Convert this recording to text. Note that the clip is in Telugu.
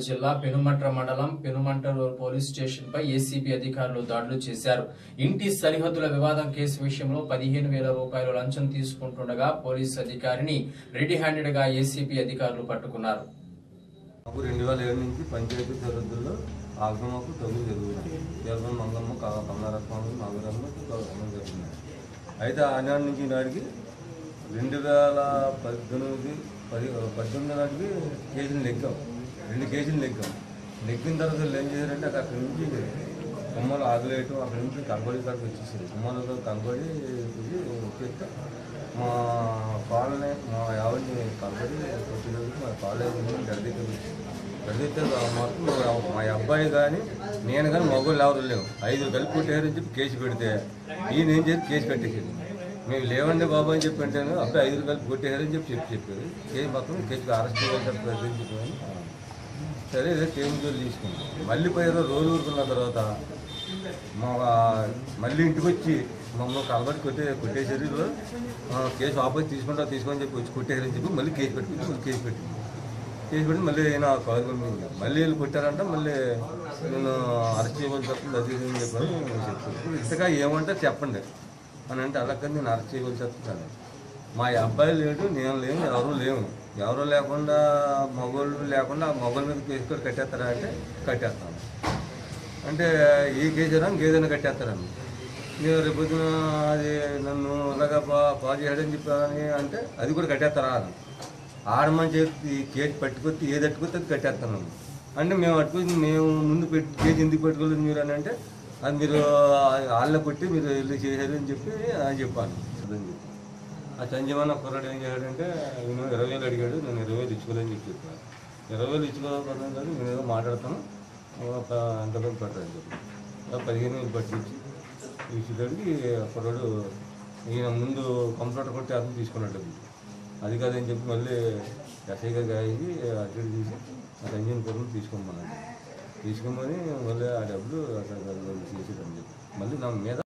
జిల్లా పెనుమంట్ర మండలం పెనుమంట్ర పోలీస్ స్టేషన్ పై ఏసీబీ అధికారులు దాడులు చేశారు ఇంటి సరిహద్దుల వివాదం కేసు విషయంలో పదిహేను వేల రూపాయలు లంచం తీసుకుంటుండగా పోలీస్ అధికారిని రెడీ హ్యాండెడ్ గా ఏసీబీ అధికారులు పట్టుకున్నారు మాకు రెండు వేల ఏడు నుంచి పంచాయతీ సరిహద్దుల్లో ఆగమకు తగులు జరుగుతుంది కేవలం మంగమ్మ కా- కమలారత్నం నాగరమ్మ అమ్మ జరిగింది అయితే ఆనాటి నుంచి నాటికి రెండు వేల పద్దెనిమిది పది పద్దెనిమిది నాటికి కేజీలు నెగ్గాం రెండు కేజీలు నెగ్గాం నెగ్గిన తర్వాత వీళ్ళు ఏం చేశారంటే అక్కడ అక్కడి నుంచి కొమ్మలు ఆగలేయటం అక్కడి నుంచి కనబడి కాడికి వచ్చేసారు కొమ్మలతో కనబడి వచ్చేస్తే మా కాళ్ళని మా ఆవిడని కనబడి వచ్చినందుకు మా కాళ్ళు గడిదెక్కలు గడిదెత్తే మొత్తం మా- మా అబ్బాయి కానీ నేను కానీ మగవాళ్ళు ఎవరు లేవు ఐదు కలిపి కొట్టారని చెప్పి కేసు పెడితే ఈయన ఏం చేసి కేసు కట్టేసింది మేము లేవండి బాబు అని చెప్పి అంటే అబ్బాయి ఐదు కలిపి కొట్టేయారని చెప్పి చెప్పి చెప్పారు కేసు మొత్తం కేసు అరెస్ట్ చేయాలని చెప్పి చెప్పాను సరే ఏదో కేసు జోలు తీసుకున్నాం మళ్ళీ పోయారో రోజు ఊరుకున్న తర్వాత మా మళ్ళీ ఇంటికి వచ్చి మమ్మల్ని కలబడి కొట్టే కొట్టేసారు వీళ్ళు. ఆ, కేసు వాపస్ తీసుకుంటా తీసుకొని చెప్పి వచ్చి కొట్టేసారని చెప్పి మళ్ళీ కేసు పెట్టి మళ్ళీ కేసు పెట్టి కేసు పెట్టి మళ్ళీ నా కాదు మళ్ళీ వీళ్ళు కొట్టారంట మళ్ళీ నేను అరెస్ట్ చేయవలసి వస్తుంది అది ఇది అని చెప్పాను నేను చెప్పాను ఇప్పుడు ఇంతగా ఏమంటే చెప్పండి అని అంటే అలాగని నేను అరెస్ట్ చేయవలసి వస్తుంది మా అబ్బాయి లేడు నేను లేను ఎవరు లేవు ఎవరు లేకుండా మగోళ్ళు లేకుండా మగోళ్ళ మీద కేసు కూడా కట్టేస్తారా అంటే కట్టేస్తాను అంటే ఏ కేసు ఇంకేదైనా కట్టేస్తారని నేను రేపు పొద్దున అది నన్ను ఇలాగా పా పాలు చేయడని చెప్పాని అంటే అది కూడా కట్టేస్తారా అని ఆడమని చెప్పి కేసు పట్టుకొచ్చి ఏది పట్టుకొస్తే అది కట్టేస్తాను అంటే మేము పట్టుకొని మేము ముందు పెట్టి కేసు ఎందుకు పెట్టుకోలేదు మీరు అని అంటే అది మీరు వాళ్ళ కొట్టి మీరు వెళ్ళి చేశారు అని చెప్పి అని చెప్పాను అదని చెప్పి ఆ సంజీవన్ కుర్రాడు ఏం చేశాడంటే నేను ఇరవై వేలు అడిగాడు నేను ఇరవై వేలు ఇచ్చుకోలేని చెప్పి చెప్పాను ఇరవై వేలు ఇచ్చుకోకపోతే కాదు నేను ఏదో మాట్లాడతాను ఒక ఎంత కొంత పెట్టాలని చెప్పి ఆ పదిహేను వేలు పట్టించి ఇచ్చేటడికి కుర్రాడు ఈయన ముందు కంప్యూటర్ కొట్టి అతను తీసుకున్నాడు డబ్బులు అది కాదని చెప్పి మళ్ళీ ఎస్ఐ గారికి అయ్యి అటు తీసి ఆ సంజీవన్ కుర్రను తీసుకోమన్నాడు తీసుకోమని మళ్ళీ ఆ డబ్బులు అక్కడ చేసేదని చెప్పి మళ్ళీ నా మీద